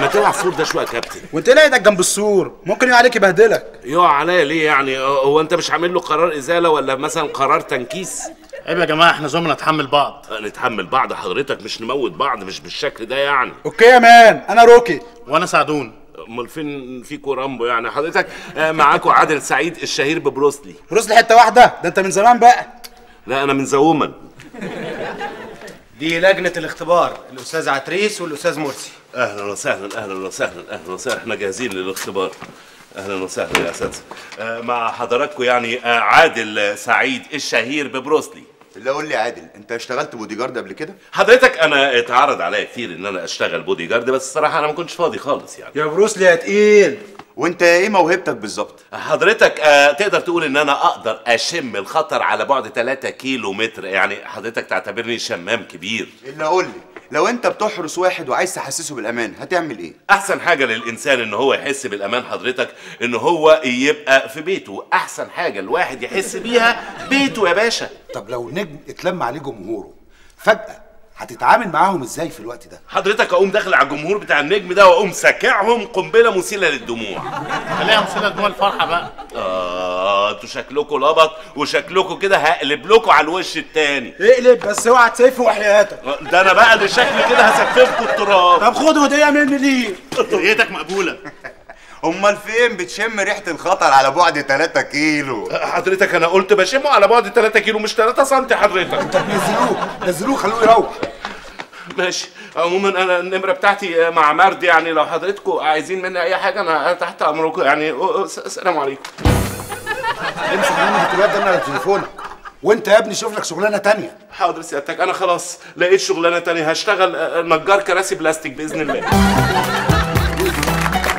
ما توعى السور ده شويه يا كابتن وانت ليه ايدك جنب السور ممكن يقع عليك يبهدلك يقع عليا ليه يعني هو انت مش عامل له قرار ازاله ولا مثلا قرار تنكيس عيب يا جماعه احنا زملاء نتحمل بعض نتحمل بعض حضرتك مش نموت بعض مش بالشكل ده يعني اوكي يا مان انا روكي وانا سعدون امال فين فيكوا رامبو يعني حضرتك آه، معاكوا عادل سعيد الشهير ببروسلي بروسلي حته واحده ده انت من زمان بقى لا انا من زوما دي لجنة الاختبار الأستاذ عتريس والأستاذ مرسي اهلا وسهلا اهلا وسهلا اهلا وسهلا احنا جاهزين للاختبار اهلا وسهلا يا اساتذه آه، مع حضراتكم يعني آه، عادل سعيد الشهير ببروسلي لا قول لي عادل انت اشتغلت بودي جارد قبل كده حضرتك انا اتعرض عليا كتير ان انا اشتغل بودي جارد بس الصراحه انا ما كنتش فاضي خالص يعني يا بروسلي يا تقيل وانت ايه موهبتك بالظبط حضرتك آه تقدر تقول ان انا اقدر اشم الخطر على بعد 3 كيلو متر يعني حضرتك تعتبرني شمام كبير الا قول لي لو انت بتحرس واحد وعايز تحسسه بالامان هتعمل ايه احسن حاجه للانسان ان هو يحس بالامان حضرتك ان هو يبقى في بيته احسن حاجه الواحد يحس بيها بيته يا باشا طب لو نجم اتلم عليه جمهوره فجأة هتتعامل معاهم ازاي في الوقت ده؟ حضرتك اقوم داخل على الجمهور بتاع النجم ده واقوم ساكعهم قنبله مثيره للدموع خليها امثله دموع الفرحه بقى اه انتوا شكلكوا لبط وشكلكوا كده هقلب لكم على الوش التاني اقلب بس اوعى تسيف وحياتك آه، ده انا بقى اللي شكلي كده هسففكوا التراب طب خد هديه مني ليه رؤيتك مقبوله امال فين بتشم ريحه الخطر على بعد 3 كيلو حضرتك انا قلت بشمه على بعد 3 كيلو مش 3 سم حضرتك طب نزلوه نزلوه خلوه يروح ماشي عموما انا النمره بتاعتي مع مرد يعني لو حضرتكم عايزين مني اي حاجه انا تحت امركم يعني أه، س- السلام عليكم امسح مني الواد ده من على تليفونك وانت يا ابني شوف لك شغلانه تانية حاضر سيادتك انا خلاص لقيت شغلانه تانية هشتغل أه، نجار كراسي بلاستيك باذن الله